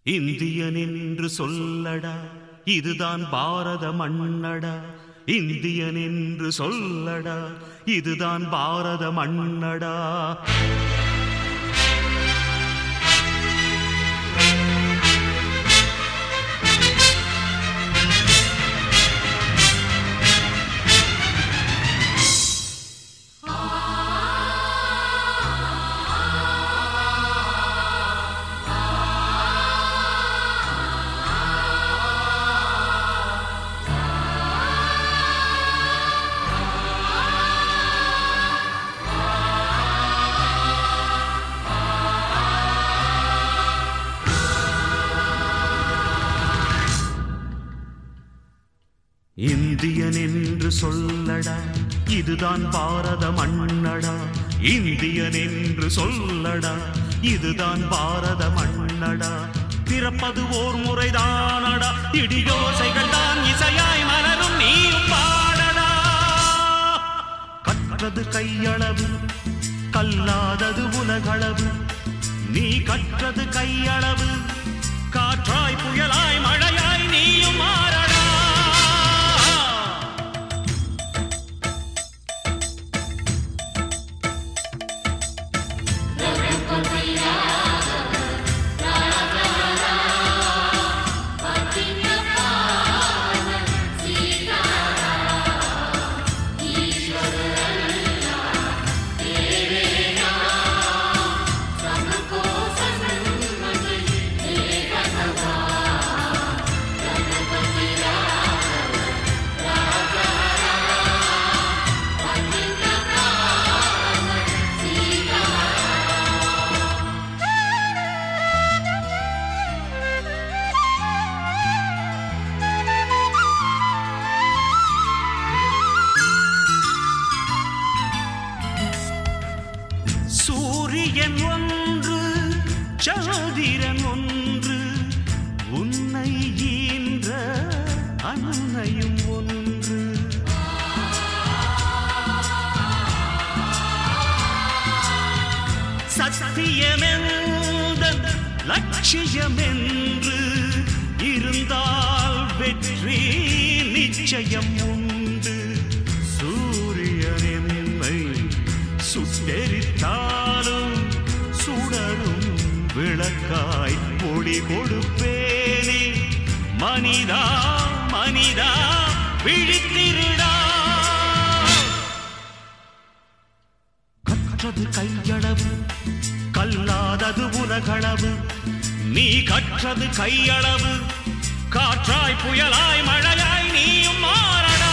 Indian என்று சொல்லடா இதுதான் பாரத மண்ணடா இந்தியன் என்று சொல்லடா இதுதான் பாரத மண்ணடா இந்தியன் என்று சொல்லடா இதுதான் பாரத மண்ணடா இந்தியன் என்று சொல்லடா இதுதான் பாரத மண்ணடா பிறப்பது ஓர் முறைதானடா இடியோசைகள் தான் இசையாய் மலரும் நீயும் பாடடா கற்றது கையளவு கல்லாதது உலகளவு நீ கற்றது கையளவு காற்றாய் புயலாய் மழையாய் நீயும் மாறடா சூரியன் ஒன்று சந்திரன் ஒன்று உன்னை ஈன்ற அன்னையும் ஒன்று சத்தியமெந்த லட்சியமென்று இருந்தால் வெற்றி நிச்சயம் உண்டு சூரியன் என்னை சுட்டெரித்தாலும் சுடரும் விளக்காய் ஒளி கொடுப்பேனே மனிதா மனிதா விழித்திருடா கற்றது கையளவு கல்லாதது உலகளவு நீ கற்றது கையளவு காற்றாய் புயலாய் மழையாய் நீயும் மாறடா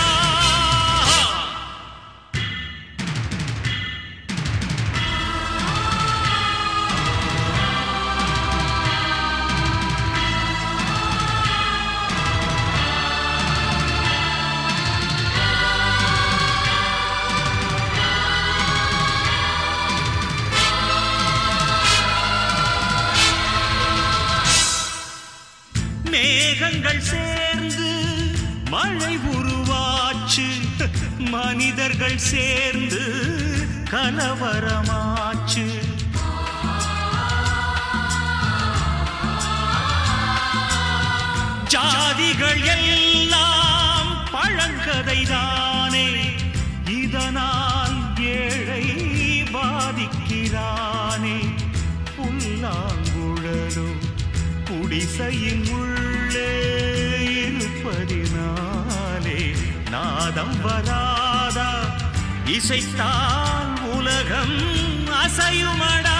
மேகங்கள் சேர்ந்து மழை உருவாச்சு மனிதர்கள் சேர்ந்து கலவரமாச்சு ஜாதிகள் எல்லாம் பழங்கதைதானே இதனால் ஏழை பாதிக்கிறானே புல்லாங்குழலும் குடிசையின் உள்ளே இருப்பதினாலே நாதம் வராதா இசைத்தால் உலகம் அசையுமடா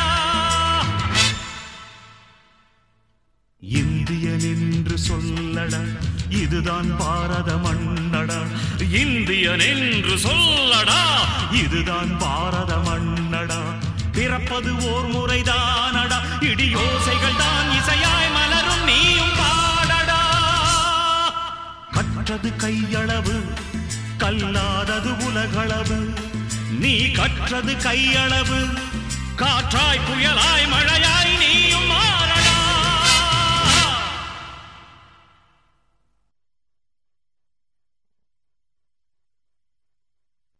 இந்தியன் என்று சொல்லடா இதுதான் பாரத மண்ணடா இந்தியன் என்று சொல்லடா இதுதான் பாரத மண்ணடா பிறப்பது ஓர் முறைதானடா இடியோசைகள் தான் இசையாய் மலரும் நீயும் பாடடா கற்றது கையளவு கல்லாதது உலகளவு நீ கற்றது கையளவு காற்றாய் புயலாய் மழையாய் நீயும்